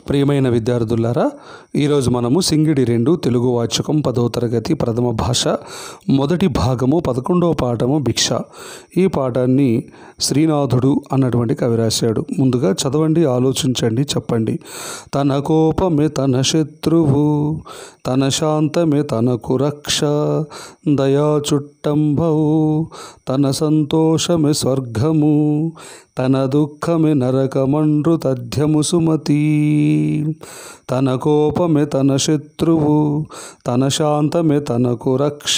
ప్రియమైన విద్యార్థులారా ఈరోజు మనము సింగిడి రెండు తెలుగు వాచకం పదవ తరగతి ప్రథమ భాష మొదటి భాగము పదకొండవ పాఠము భిక్ష ఈ పాఠాన్ని శ్రీనాథుడు అన్నటువంటి కవి రాశాడు ముందుగా చదవండి ఆలోచించండి చెప్పండి తన కోపమే తన శత్రువు తన శాంతమే తనకు రక్ష దయా చుట్టంబవు తన సంతోషమే స్వర్గము తన దుఃఖమే నరకమండ్రు తథ్యము సుమతి తన కోపమే తన శత్రువు తన శాంతమే తనకు రక్ష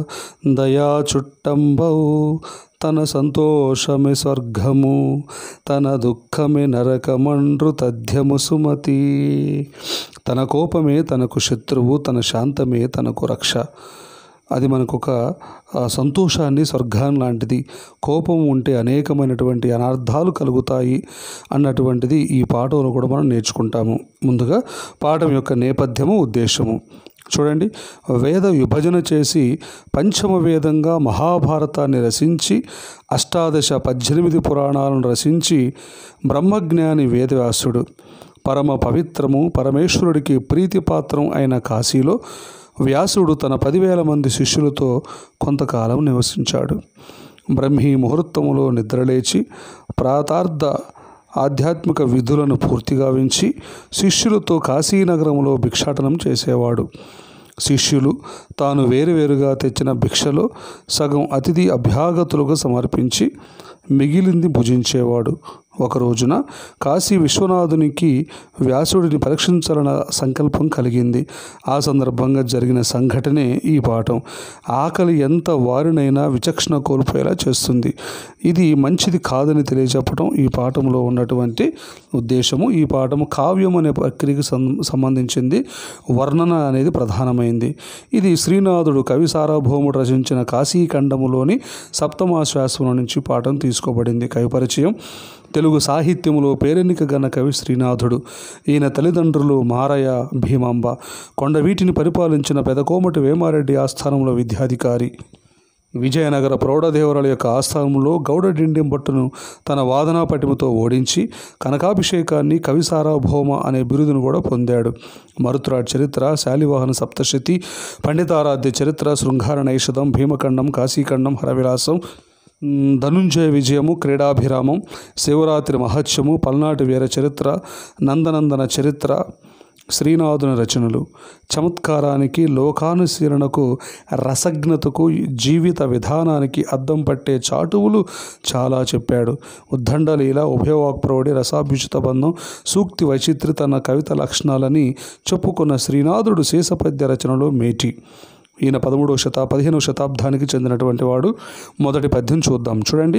దయా చుట్టంబవు తన సంతోషమే స్వర్గము తన దుఃఖమే నరకమండ్రు తథ్యము సుమతి తన కోపమే తనకు శత్రువు తన శాంతమే తనకు రక్ష అది మనకు ఒక ఆ, సంతోషాన్ని స్వర్గాన్ని లాంటిది కోపం ఉంటే అనేకమైనటువంటి అనర్థాలు కలుగుతాయి అన్నటువంటిది ఈ పాఠంలో కూడా మనం నేర్చుకుంటాము ముందుగా పాఠం యొక్క నేపథ్యము ఉద్దేశము చూడండి వేద విభజన చేసి పంచమ వేదంగా మహాభారతాన్ని రచించి అష్టాదశ పద్దెనిమిది పురాణాలను రచించి బ్రహ్మజ్ఞాని వేదవ్యాసుడు పరమ పవిత్రము పరమేశ్వరుడికి ప్రీతిపాత్రం అయిన కాశీలో వ్యాసుడు తన పదివేల మంది శిష్యులతో కొంతకాలం నివసించాడు బ్రహ్మీ ముహూర్తములో నిద్రలేచి ప్రాతార్థ ఆధ్యాత్మిక విధులను పూర్తిగా వించి శిష్యులతో కాశీనగరంలో భిక్షాటనం చేసేవాడు శిష్యులు తాను వేరువేరుగా తెచ్చిన భిక్షలో సగం అతిథి అభ్యాగతులుగా సమర్పించి మిగిలింది భుజించేవాడు ఒక రోజున కాశీ విశ్వనాథునికి వ్యాసుడిని పరీక్షించాలన్న సంకల్పం కలిగింది ఆ సందర్భంగా జరిగిన సంఘటనే ఈ పాఠం ఆకలి ఎంత వారినైనా విచక్షణ కోల్పోయేలా చేస్తుంది ఇది మంచిది కాదని తెలియజెప్పడం ఈ పాఠంలో ఉన్నటువంటి ఉద్దేశము ఈ పాఠము కావ్యం అనే ప్రక్రియకి సం- సంబంధించింది వర్ణన అనేది ప్రధానమైంది ఇది శ్రీనాథుడు కవి సార్వభౌముడు రచించిన కాశీఖండములోని సప్తమాశ్వాసం నుంచి పాఠం తీసుకోబడింది కవి పరిచయం తెలుగు సాహిత్యములో పేరెన్నిక గన్న కవి శ్రీనాథుడు ఈయన తల్లిదండ్రులు మారయ్య భీమాంబ కొండవీటిని పరిపాలించిన పెదకోమటి వేమారెడ్డి ఆస్థానంలో విద్యాధికారి విజయనగర ప్రౌఢదేవరాల యొక్క ఆస్థానంలో గౌడ డిండిం భట్టును తన వాదనా పటిమతో ఓడించి కనకాభిషేకాన్ని కవి సార్వభౌమ అనే బిరుదును కూడా పొందాడు మరుతురాడ్ చరిత్ర శాలివాహన సప్తశతి పండితారాధ్య చరిత్ర శృంగార నైషధం భీమఖండం కాశీఖండం హరవిలాసం మ్, ధనుంజయ విజయము క్రీడాభిరామం శివరాత్రి మహత్యము పల్నాటి వీర చరిత్ర నందనందన చరిత్ర శ్రీనాథుని రచనలు చమత్కారానికి లోకానుశీలనకు రసజ్ఞతకు జీవిత విధానానికి అద్దం పట్టే చాటువులు చాలా చెప్పాడు ఉద్దండలీల ఉభయవాక్ప్రౌఢి రసాభ్యుచిత బంధం సూక్తి వైచిత్రి తన కవిత లక్షణాలని చెప్పుకున్న శ్రీనాథుడు శేషపద్య రచనలో మేటి ఈయన పదమూడవ శతా పదిహేనవ శతాబ్దానికి చెందినటువంటి వాడు మొదటి పద్యం చూద్దాం చూడండి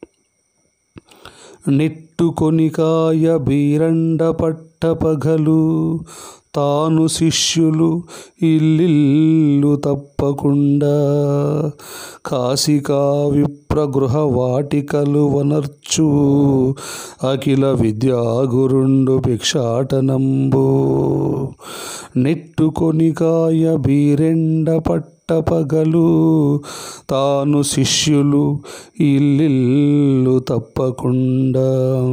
నెట్టుకొనికాయ బీరండ పట్టపగలు తాను శిష్యులు ఇల్లిల్లు తప్పకుండా కాశికా విప్రగృహ వాటికలు వనర్చు అఖిల విద్యాగురుండు భిక్షాటనంబు నెట్టుకొనికాయ బీరెండ పట్టపగలు తాను శిష్యులు ఇల్లిల్లు తప్పకుండా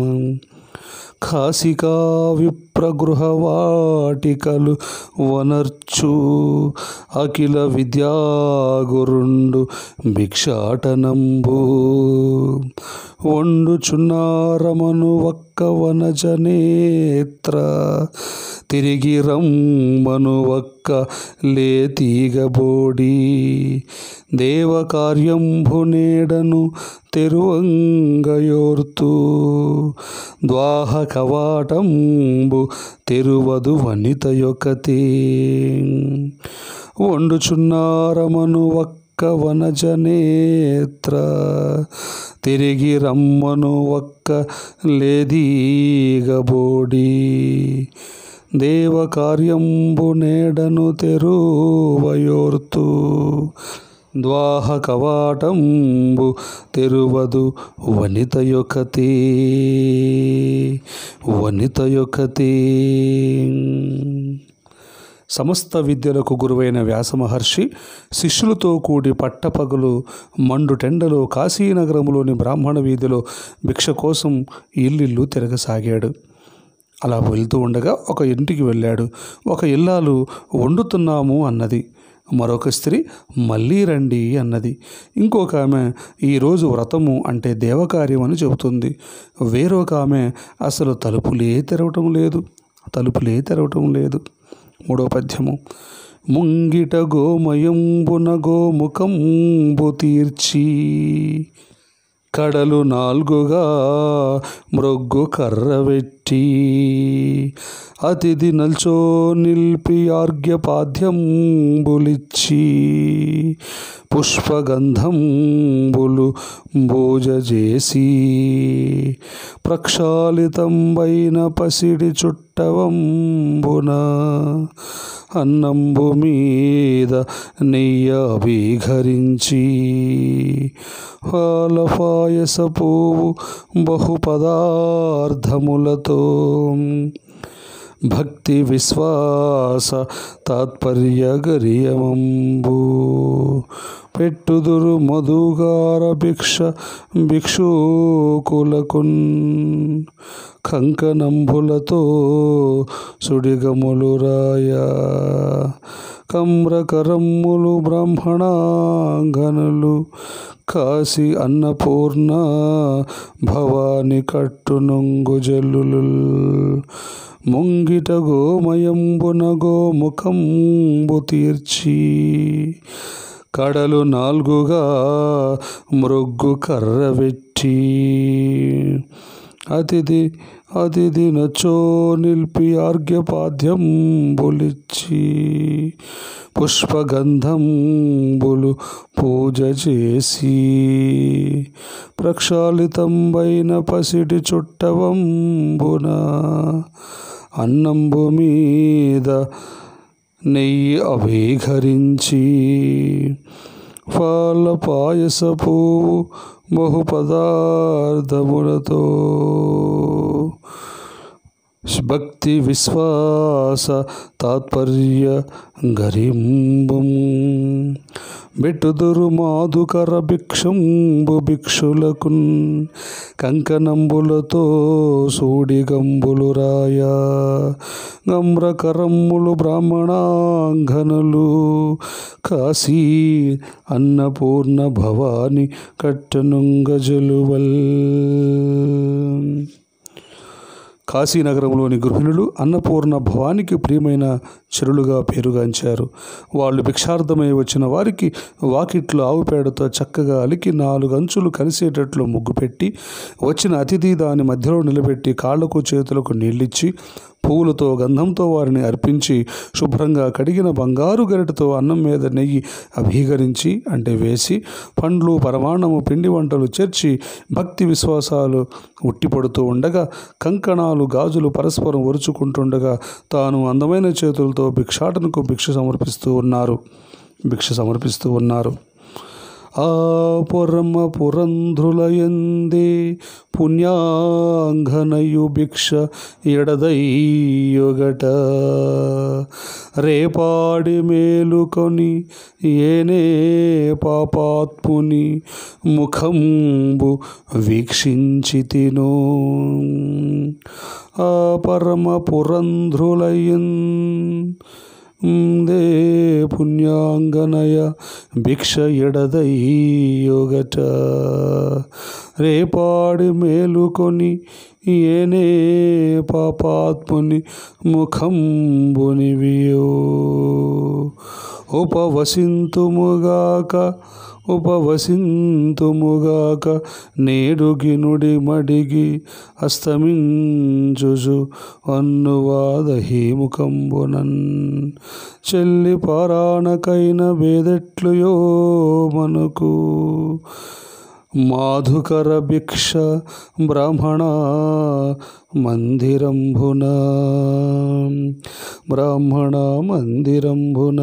కాశికా విప్రగృహ వాటికలు వనర్చు అఖిల విద్యాగురుండు భిక్షాటనంబు వండుచున్నారమను ఒక్క వనజనేత్ర తిరిగి రమ్మను ఒక్క లేతీగబోడి దేవకార్యంభు నేడను తెరువంగయోర్తు ద్వాహ కవాటంబు తెరువదు వనిత యొక్కతే వండుచున్నారమను ఒక్క వనజనేత్ర తిరిగి రమ్మను ఒక్క లేదీగబోడి దేవకార్యంబు నేడను తెరువయోర్తు ద్వాహ కవాటంబు తెరువదు వనిత యొక్కతే వనిత యొక్కతే సమస్త విద్యలకు గురువైన వ్యాసమహర్షి శిష్యులతో కూడి పట్టపగలు మండుటెండలో కాశీనగరంలోని బ్రాహ్మణ వీధిలో భిక్ష కోసం ఇల్లిల్లు తిరగసాగాడు అలా వెళ్తూ ఉండగా ఒక ఇంటికి వెళ్ళాడు ఒక ఇల్లాలు వండుతున్నాము అన్నది మరొక స్త్రీ మళ్ళీ రండి అన్నది ఇంకొక ఆమె ఈరోజు వ్రతము అంటే దేవకార్యం అని చెబుతుంది వేరొక ఆమె అసలు తలుపులే తెరవటం లేదు తలుపులే తెరవటం లేదు మూడో పద్యము ముంగిట గోమయంబున గోముఖంబు తీర్చి కడలు నాలుగుగా మ్రొగ్గు కర్రవెట్టి అతిథి నల్చో నిల్పి ఆర్ఘ్యపాద్యంబులిచ్చి పుష్పగంధంబులు భోజ చేసి ప్రక్షాళితంబైన పసిడి చుట్టవంబున అన్నంబు మీద నెయ్య అభిఘరించి పాలపాయస పువ్వు బహు పదార్థములతో భక్తి విశ్వాస తాత్పర్య గరియమంబు పెట్టుదురు మధుగార భిక్ష భిక్షుకులకున్ కంకణంబులతో సుడిగములు రాయ కమ్రకరమ్ములు బ్రాహ్మణాంగనులు కాశీ అన్నపూర్ణ భవాని కట్టునుంగు జల్లులు ముంగిట గోమయంబున గోముఖంబు తీర్చి కడలు నాలుగుగా మృగ్గు కర్రవెట్టి అతిథి అతిథి నచో నిల్పి ఆర్ఘ్యపాద్యం బొలిచ్చి పుష్పగంధంబులు పూజ చేసి ప్రక్షాళితంబైన పసిడి చుట్టవంబున అన్నంబు మీద నెయ్యి అభీఘరించి పాల పాయస పువ్వు బహు పదార్థములతో భక్తి విశ్వాస తాత్పర్య గరింబం బెట్టుదురు మాధుకర భిక్షంబు భిక్షులకున్ కంకణంబులతో సూడిగంబులు రాయ గమ్రకరమ్ములు బ్రాహ్మణాంగనులు కాశీ అన్నపూర్ణ భవాని కట్టనుంగజలువల్ కాశీనగరంలోని గృహిణులు అన్నపూర్ణ భవానికి ప్రియమైన చెరులుగా పేరుగాంచారు వాళ్ళు భిక్షార్థమై వచ్చిన వారికి వాకిట్లో ఆవు పేడతో చక్కగా అలికి నాలుగు అంచులు కలిసేటట్లు ముగ్గు పెట్టి వచ్చిన అతిథి దాని మధ్యలో నిలబెట్టి కాళ్లకు చేతులకు నీళ్ళిచ్చి పువ్వులతో గంధంతో వారిని అర్పించి శుభ్రంగా కడిగిన బంగారు గరిటతో అన్నం మీద నెయ్యి అభీకరించి అంటే వేసి పండ్లు పరమాణము పిండి వంటలు చేర్చి భక్తి విశ్వాసాలు ఉట్టిపడుతూ ఉండగా కంకణాలు గాజులు పరస్పరం ఒరుచుకుంటుండగా తాను అందమైన చేతులతో భిక్షాటనకు భిక్ష సమర్పిస్తూ ఉన్నారు భిక్ష సమర్పిస్తూ ఉన్నారు ఆ పురమ పురంధ్రులయందే పుణ్యాంఘనయు భిక్ష ఎడదయ్యొగట రేపాడి మేలుకొని ఏనే పాపాత్ముని ముఖంబు వీక్షించితినో ఆ పరమ పురంధ్రులయన్ దే పుణ్యాంగనయ భిక్ష ఎడదయ్యొగట రేపాడి మేలుకొని ఏనే పాపాత్ముని ముఖంబునివియో ఉపవసింతుముగాక ఉపవసింతుముగాక నేడు గినుడి మడిగి అస్తమించుజు అన్నువాదహీముఖంబునన్ చెల్లి పారాణకైన వేదెట్లుయో మనకు మాధుకర భిక్ష బ్రాహ్మణ మందిరంభున బ్రాహ్మణ మందిరంభున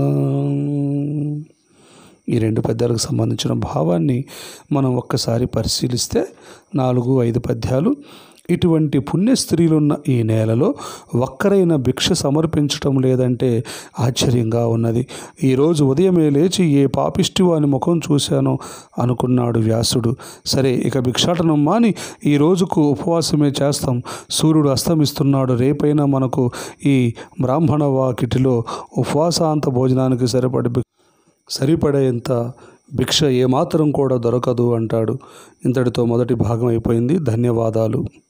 ఈ రెండు పద్యాలకు సంబంధించిన భావాన్ని మనం ఒక్కసారి పరిశీలిస్తే నాలుగు ఐదు పద్యాలు ఇటువంటి పుణ్య స్త్రీలున్న ఈ నేలలో ఒక్కరైన భిక్ష సమర్పించటం లేదంటే ఆశ్చర్యంగా ఉన్నది ఈరోజు ఉదయమే లేచి ఏ పాపిష్టి వాని ముఖం చూశానో అనుకున్నాడు వ్యాసుడు సరే ఇక భిక్షాటనం మాని ఈ రోజుకు ఉపవాసమే చేస్తాం సూర్యుడు అస్తమిస్తున్నాడు రేపైనా మనకు ఈ బ్రాహ్మణ వాకిటిలో ఉపవాసాంత భోజనానికి సరిపడి భి- సరిపడేంత భిక్ష ఏమాత్రం కూడా దొరకదు అంటాడు ఇంతటితో మొదటి భాగం అయిపోయింది ధన్యవాదాలు